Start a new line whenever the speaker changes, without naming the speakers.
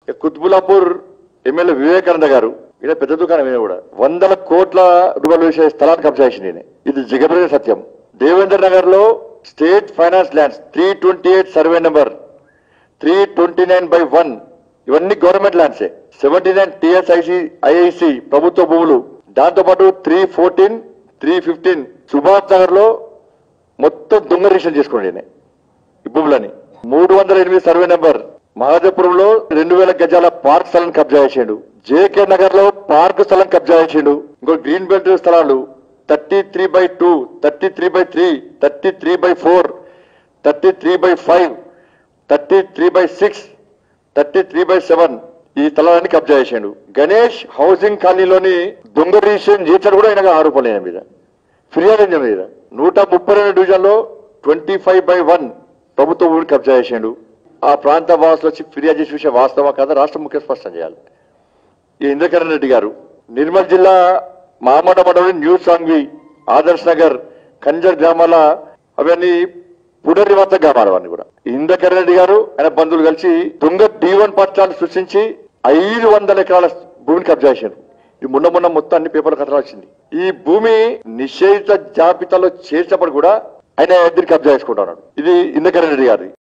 Quthbullapur MLA Vivekananda గారు ఈయన పెద్ద దుకాణం ఈయన కూడా వందల కోట్ల రూపాయలు వేసే స్థలాన్ని కబ్జా చేసింది ఈయన. ఇది జగబరే సత్యం దేవేందర్ నగర్ లో state finance lands three twenty eight survey number three twenty nine by one ఇవన్నీ గవర్నమెంట్ ల్యాండ్సే సెవెంటీ నైన్ టిఎస్ఐసి ఐఐసి ప్రభుత్వ భూములు దాంతో పాటు three fourteen three fifteen Subhash Nagar లో మొత్తం దొంగ రిజిస్టర్ చేసుకోండి ఈయన. ఈ భూములని మూడు వందల ఎనిమిది సర్వే నెంబర్ మహాదేపురంలో రెండు వేల గజాల పార్క్ స్థలం కబ్జా చేసిండు జేకే నగర్ లో పార్క్ స్థలం కబ్జా చేసిండు ఇంకో గ్రీన్ బెల్ట్ స్థలాలు thirty three by two thirty three by three thirty three by four thirty three by five thirty three by six thirty three by seven ఈ స్థలాన్ని కబ్జా చేసిండు గణేష్ హౌసింగ్ కాలనీలోని దొంగ రిజిస్ట్రేషన్ చేశాడు కూడా ఆయన ఆరోపణలు ఆయన మీద ఫిర్యాదు అయింది మీద నూట ముప్పై రెండు డివిజన్లో ట్వంటీ ఫైవ్ బై వన్ ప్రభుత్వ భూమిని కబ్జా చేసిండు ఆ ప్రాంత వాసులు వచ్చి ఫిర్యాదు చేసే విషయం వాస్తవా కాదా రాష్ట్ర ముఖ్య స్పష్టం చేయాలి ఈ ఇంద్రకరణ్ రెడ్డి గారు నిర్మల్ జిల్లా మామడ మండలం న్యూ సాంగ్వి ఆదర్శ్ నగర్ కంజర్ గ్రామాల అవన్నీ పునర్నివాస గ్రామాలు అవన్నీ కూడా ఇంద్రకరణ్ రెడ్డి గారు ఆయన బంధువులు కలిసి దొంగ డి వన్ పట్టాలు సృష్టించి ఐదు వందల ఎకరాల భూమిని కబ్జా చేశారు ఇది మొన్న మొన్న మొత్తం అన్ని పేపర్ల కథ వచ్చింది ఈ భూమి నిషేధిత జాబితాలో చేర్చబడి కూడా ఆయన ఎదురు కబ్జా చేసుకుంటున్నాడు ఇది ఇంద్రకరణ్ రెడ్డి గారి